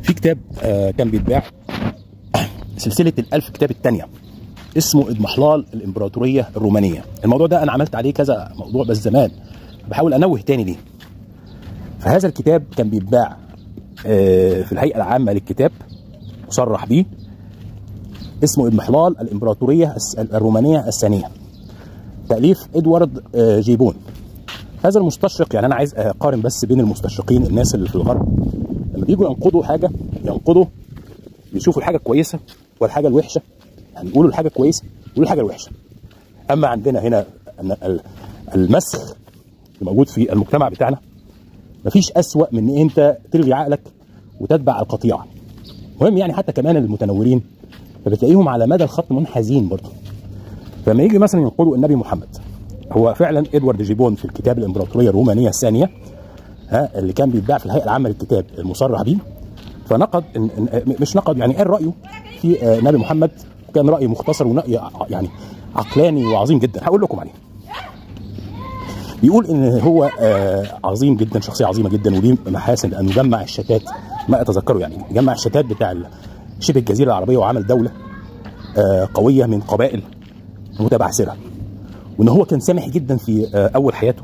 في كتاب آه كان بيتباع سلسله الالف كتاب الثانيه اسمه اضمحلال الامبراطوريه الرومانيه الموضوع ده انا عملت عليه كذا موضوع بس زمان بحاول انوه تاني ليه فهذا الكتاب كان بيتباع آه في الهيئه العامه للكتاب مصرح بيه اسمه اضمحلال الامبراطوريه الرومانيه الثانيه تاليف ادوارد آه جيبون هذا المستشرق يعني انا عايز اقارن بس بين المستشرقين الناس اللي في الغرب لما بيجوا ينقضوا حاجه ينقضوا يشوفوا الحاجه الكويسه والحاجه الوحشه يعني يقولوا الحاجه الكويسه يقولوا الحاجه الوحشه اما عندنا هنا المسخ اللي موجود في المجتمع بتاعنا مفيش اسوأ من ان انت تلغي عقلك وتتبع القطيعه مهم يعني حتى كمان المتنورين فبتلاقيهم على مدى الخط منحازين برضه فلما يجي مثلا ينقضوا النبي محمد هو فعلا ادوارد جيبون في الكتاب الامبراطوريه الرومانيه الثانيه ها اللي كان بيتباع في الهيئه العامه للكتاب المصرح به فنقد مش نقد يعني قال رايه في نبي محمد وكان راي مختصر ورأي يعني عقلاني وعظيم جدا هقول لكم عليه بيقول ان هو عظيم جدا شخصيه عظيمه جدا وليه محاسن لانه جمع الشتات ما اتذكره يعني جمع الشتات بتاع شبه الجزيره العربيه وعمل دوله قويه من قبائل متبعثره وان هو كان سامح جدا في اول حياته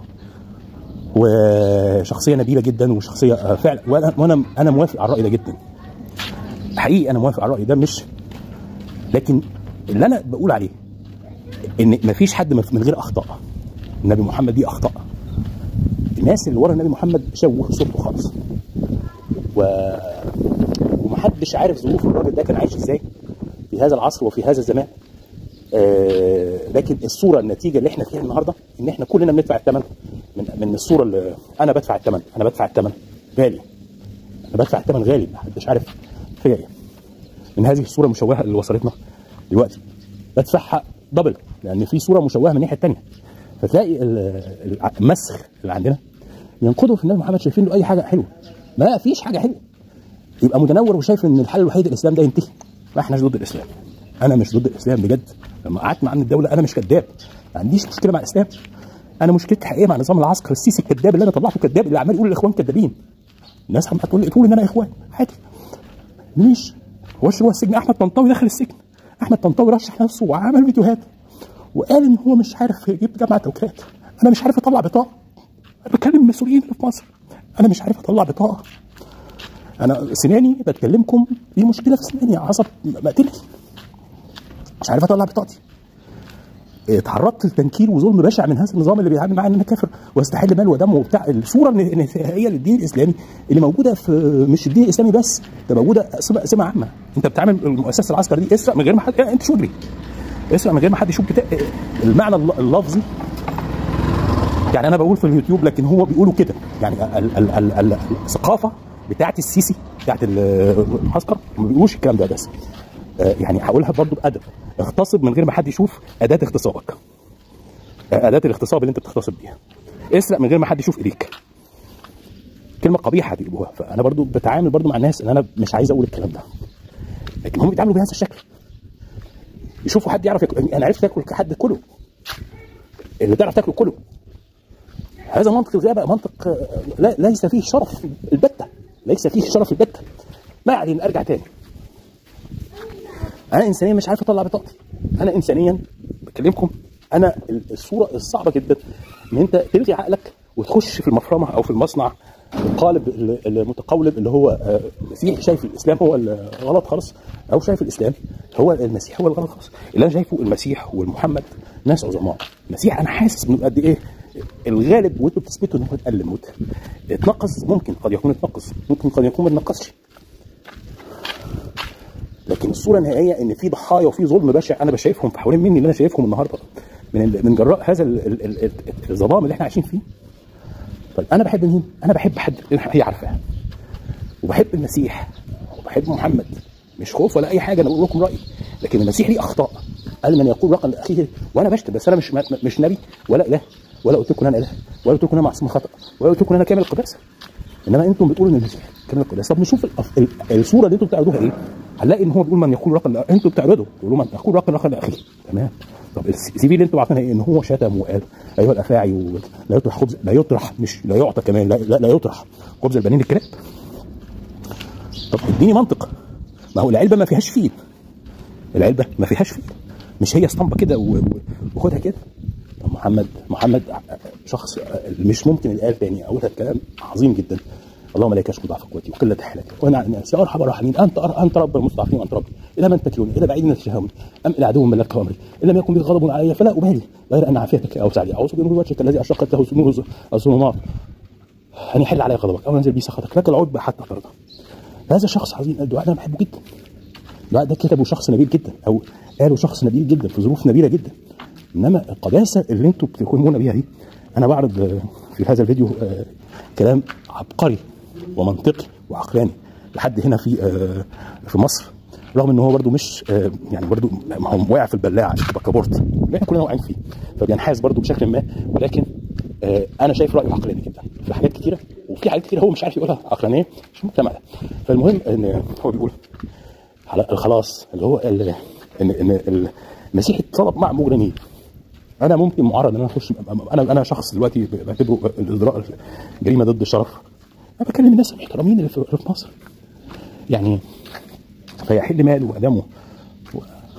وشخصيه نبيله جدا وشخصيه فعلا وانا وانا انا موافق على الراي ده جدا حقيقي انا موافق على الراي ده مش لكن اللي انا بقول عليه ان مفيش حد من غير اخطاء النبي محمد دي اخطاء الناس اللي ورا النبي محمد شوهوا صورته خالص و... ومحدش عارف ظروف الراجل ده كان عايش ازاي في هذا العصر وفي هذا الزمان آه لكن الصوره النتيجه اللي احنا فيها النهارده ان احنا كلنا بندفع الثمن من من الصوره اللي انا بدفع الثمن انا بدفع الثمن غالي انا بدفع الثمن غالي محدش عارف فيا ايه من هذه الصوره المشوهه اللي وصلتنا دلوقتي بدفعها دبل لان في صوره مشوهه من الناحيه الثانيه فتلاقي المسخ اللي عندنا ينقضوا في النبي محمد شايفين له اي حاجه حلوه ما فيش حاجه حلوه يبقى متنور وشايف ان الحل الوحيد الاسلام ده ينتهي ما احناش ضد الاسلام انا مش ضد الاسلام بجد لما قعدت مع الدوله انا مش كذاب ما عنديش مشكله مع الاسلام انا مشكلتي حقيقيه مع نظام العسكر السيسي الكذاب اللي انا طلعته كذاب اللي عمال يقول الاخوان كذابين الناس عماله تقول تقول ان انا اخوان عادي مش هوش هو السجن احمد طنطاوي دخل السجن احمد طنطاوي رشح نفسه وعمل فيديوهات وقال ان هو مش عارف يجيب جامعه توكيلات انا مش عارف اطلع بطاقه انا بكلم المسؤولين اللي في مصر انا مش عارف اطلع بطاقه انا سناني بتكلمكم في مشكله في سناني عصب مقتلني مش عارف اطلع بطاقتي اتعرضت لتنكيل وظلم بشع من هذا النظام اللي بيتعامل معايا ان انا كافر واستحل مال ودم وبتاع الصوره النهائيه للدين الاسلامي اللي موجوده في مش الدين الاسلامي بس ده موجوده سمه عامه انت بتعمل المؤسسه العسكر دي اسرق من غير ما حد انت شو اجري اسرق من غير ما حد يشوف كتاب المعنى اللفظي يعني انا بقول في اليوتيوب لكن هو بيقولوا كده يعني ال ال ال ال الثقافه بتاعت السيسي بتاعت العسكر ما بيقولوش الكلام ده بس يعني هقولها برضو بادب اغتصب من غير ما حد يشوف اداه اغتصابك اداه الاغتصاب اللي انت بتغتصب بيها اسرق من غير ما حد يشوف ايديك كلمه قبيحه بيقولوها فانا برضو بتعامل برضو مع الناس ان انا مش عايز اقول الكلام ده لكن هم بيتعاملوا بهذا الشكل يشوفوا حد يعرف ياكل انا عرفت اكل حد كله اللي تعرف تاكله كله هذا منطق الغابه منطق لا ليس فيه شرف البته ليس فيه شرف البته ما علينا ارجع تاني انا انسانيا مش عارف اطلع بطاقتي انا انسانيا بكلمكم انا الصوره الصعبه جدا ان انت تلغي عقلك وتخش في المفرمه او في المصنع القالب المتقولب اللي هو مسيحي شايف الاسلام هو الغلط خالص او شايف الاسلام هو المسيح هو الغلط خالص اللي انا شايفه المسيح والمحمد ناس عظماء المسيح انا حاسس انه قد ايه الغالب وانتوا بتثبتوا ان هو اتقل موت اتنقص ممكن قد يكون اتنقص ممكن قد يكون ما اتنقصش لكن الصوره النهائيه ان في ضحايا وفي ظلم بشع انا بشايفهم في حوالين مني اللي انا شايفهم النهارده من من جراء هذا الظلام اللي احنا عايشين فيه طيب انا بحب مين؟ انا بحب حد هي عارفاه وبحب المسيح وبحب محمد مش خوف ولا اي حاجه انا بقول لكم رايي لكن المسيح ليه اخطاء قال من يقول رقم لاخيه وانا بشتم بس انا مش مش نبي ولا اله ولا قلت لكم انا اله ولا قلت لكم انا معصوم خطا ولا قلت لكم انا كامل القداسه انما انتم بتقولوا ان المسيح كامل القداسه طب نشوف الصوره اللي انتم بتعرضوها ايه هنلاقي ان هو بيقول من يقول رقم انتوا بتعرضوا تقولوا من يقول رقم رقم لاخيه تمام طب السي في اللي انتوا عارفينها ايه ان هو شتم وقال ايها الافاعي لا يطرح خبز لا يطرح مش لا يعطى كمان لا, لا, لا يطرح خبز البنين الكلاب طب اديني منطق ما هو العلبه ما فيهاش فيل العلبه ما فيهاش فيل مش هي اسطمبه كده و- و- وخدها كده طب محمد محمد شخص مش ممكن يتقال تاني اقولها كلام عظيم جدا اللهم لا يكشف ضعف قوتي وقله حيلتي وانا على الناس يا ارحم الراحمين انت أر... انت رب المستضعفين وانت ربي الى من تكلوني الى بعيد تشهوني ام الى عدو ملكت امري ان لم يكن بي غضب علي فلا ابالي غير ان عافيتك اوسع لي اعوذ بنور وجهك الذي اشرقت له نور الظلمات ان يحل علي غضبك او ينزل بي سخطك لك العتبى حتى ترضى هذا شخص عظيم الدعاء ده انا بحبه جدا الدعاء ده كتبه شخص نبيل جدا او قاله شخص نبيل جدا في ظروف نبيله جدا انما القداسه اللي انتم بتقومون بيها دي انا بعرض آه، في هذا الفيديو آه، كلام عبقري ومنطقي وعقلاني لحد هنا في آه، في مصر رغم ان هو برده مش آه، يعني برده ما هو واقع في البلاعه بكابورت اللي احنا كلنا واقعين فيه فبينحاز برده بشكل ما ولكن آه، انا شايف رايه عقلاني جدا في حاجات كتيره وفي حاجات كتيره هو مش عارف يقولها عقلانيه مش المجتمع ده فالمهم ان هو بيقول على الخلاص اللي هو ال- ان ان المسيح اتصلب مع مجرمين انا ممكن معرض ان انا اخش انا انا شخص دلوقتي بعتبره الازدراء جريمه ضد الشرف انا بكلم الناس المحترمين اللي في اللي في مصر يعني فيحل ماله ودمه و...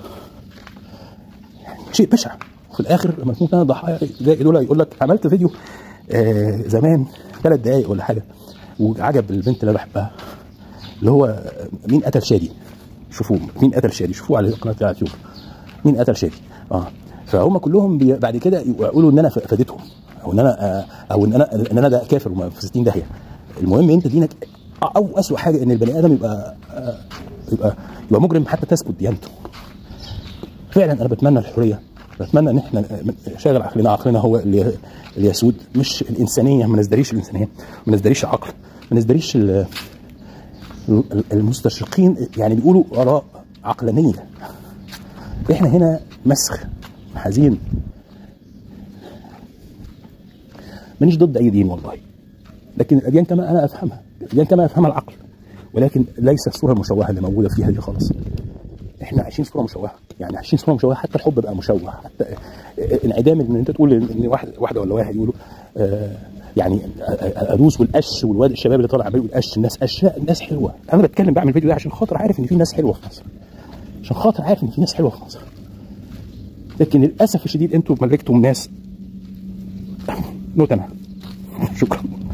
شيء بشع في الاخر لما تكون انا ضحايا زي دول يقول لك عملت فيديو آه زمان ثلاث دقائق ولا حاجه وعجب البنت اللي انا بحبها اللي هو مين قتل شادي شوفوه مين قتل شادي شوفوه على قناه اليوتيوب مين قتل شادي اه فهم كلهم بي بعد كده يقولوا ان انا ف- فادتهم او ان انا آه، او ان انا ان انا ده كافر وما في 60 داهيه المهم انت دينك او اسوء حاجه ان البني ادم يبقى آه، يبقى يبقى مجرم حتى تسكت ديانته فعلا انا بتمنى الحريه بتمنى ان احنا شاغل عقلنا عقلنا هو اللي اللي يسود مش الانسانيه ما نزدريش الانسانيه ما نزدريش العقل ما نزدريش ال- ال- المستشرقين يعني بيقولوا اراء عقلانيه احنا هنا مسخ حزين مانيش ضد اي دين والله لكن الاديان كما انا افهمها الاديان كما يفهمها العقل ولكن ليس الصوره المشوهه اللي موجوده فيها دي خالص احنا عايشين صوره مشوهه يعني عايشين صوره مشوهه حتى الحب بقى مشوه حتى انعدام ان انت تقول ان واحد واحده ولا واحد يقولوا آه يعني ادوس والقش والواد الشباب اللي طالع عمال يقول قش الناس قش لا الناس حلوه انا بتكلم بعمل الفيديو ده عشان خاطر عارف ان في ناس حلوه في مصر عشان خاطر عارف ان في ناس حلوه في مصر لكن للاسف الشديد انتوا ملكتم ناس نو تمام شكرا